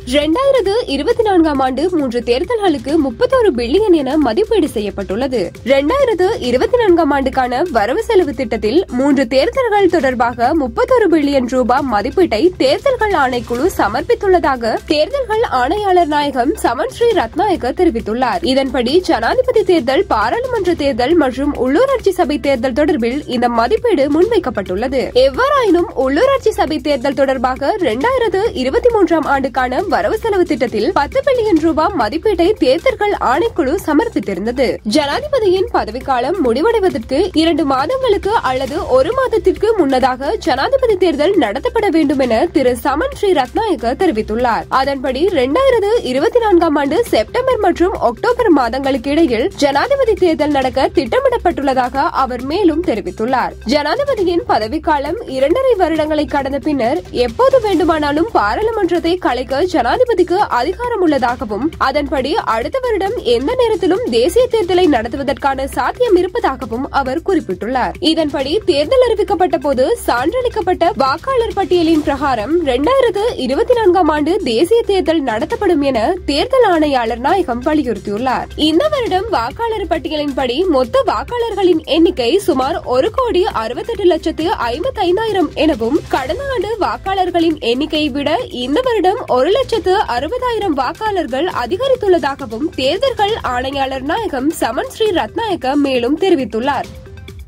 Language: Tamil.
இரண்டாயிரத்து இருபத்தி நான்காம் ஆண்டு மூன்று தேர்தல்களுக்கு முப்பத்தோரு பில்லியன் என மதிப்பீடு செய்யப்பட்டுள்ளது இரண்டாயிரத்து இருபத்தி நான்காம் ஆண்டுக்கான வரவு செலவு திட்டத்தில் மூன்று தேர்தல்கள் தொடர்பாக முப்பத்தொரு பில்லியன் ரூபாய் மதிப்பீட்டை தேர்தல்கள் ஆணைக்குழு சமர்ப்பித்துள்ளதாக தேர்தல்கள் ஆணையாளர் நாயகம் சமன் ஸ்ரீ ரத்நாயக்க தெரிவித்துள்ளார் இதன்படி ஜனாதிபதி தேர்தல் பாராளுமன்ற தேர்தல் மற்றும் உள்ளூராட்சி சபை தேர்தல் தொடர்பில் இந்த மதிப்பீடு முன்வைக்கப்பட்டுள்ளது எவ்வாறாயினும் உள்ளூராட்சி சபை தேர்தல் தொடர்பாக இரண்டாயிரத்து இருபத்தி மூன்றாம் ஆண்டுக்கான வரவு செலவு திட்டத்தில் பத்து பில்லியன் ரூபாய் மதிப்பீட்டை தேர்தல்கள் ஆணைக்குழு சமர்ப்பித்திருந்தது ஜனாதிபதியின் பதவிக்காலம் முடிவடைவதற்கு இரண்டு மாதங்களுக்கு அல்லது ஒரு மாதத்திற்கு முன்னதாக ஜனாதிபதி தேர்தல் நடத்தப்பட வேண்டும் என திரு சமன் ஸ்ரீ ரத்நாயக்க தெரிவித்துள்ளார் அதன்படி இரண்டாயிரத்து இருபத்தி நான்காம் ஆண்டு செப்டம்பர் மற்றும் அக்டோபர் மாதங்களுக்கு இடையில் ஜனாதிபதி தேர்தல் நடக்க திட்டமிடப்பட்டுள்ளதாக அவர் மேலும் தெரிவித்துள்ளார் ஜனாதிபதியின் பதவிக்காலம் இரண்டரை வருடங்களை கடந்த பின்னர் எப்போது வேண்டுமானாலும் பாராளுமன்றத்தை கலைக்க ஜனாதிபதிக்கு அதிகாரம் உள்ளதாகவும் அதன்படி அடுத்த வருடம் எந்த நேரத்திலும் தேசிய தேர்தலை நடத்துவதற்கான சாத்தியம் இருப்பதாகவும் அவர் குறிப்பிட்டுள்ளார் இதன்படி தேர்தல் அறிவிக்கப்பட்ட போது சான்றளிக்கப்பட்ட வாக்காளர் பட்டியலின் பிரகாரம் இரண்டாயிரத்து இருபத்தி நான்காம் ஆண்டு தேசிய தேர்தல் நடத்தப்படும் என தேர்தல் ஆணையாளர் நாயகம் வலியுறுத்தியுள்ளார் இந்த வருடம் வாக்காளர் பட்டியலின்படி மொத்த வாக்காளர்களின் எண்ணிக்கை சுமார் ஒரு கோடி அறுபத்தெட்டு லட்சத்து ஐம்பத்தி ஐந்தாயிரம் எனவும் கடந்த ஆண்டு வாக்காளர்களின் எண்ணிக்கையை விட இந்த வருடம் ஒரு லட்சத்து அறுபதாயிரம் வாக்காளர்கள் அதிகரித்துள்ளதாகவும் தேர்தல்கள் ஆணையாளர் நாயகம் சமன் ஸ்ரீ ரத்நாயக்க மேலும் தெரிவித்துள்ளார்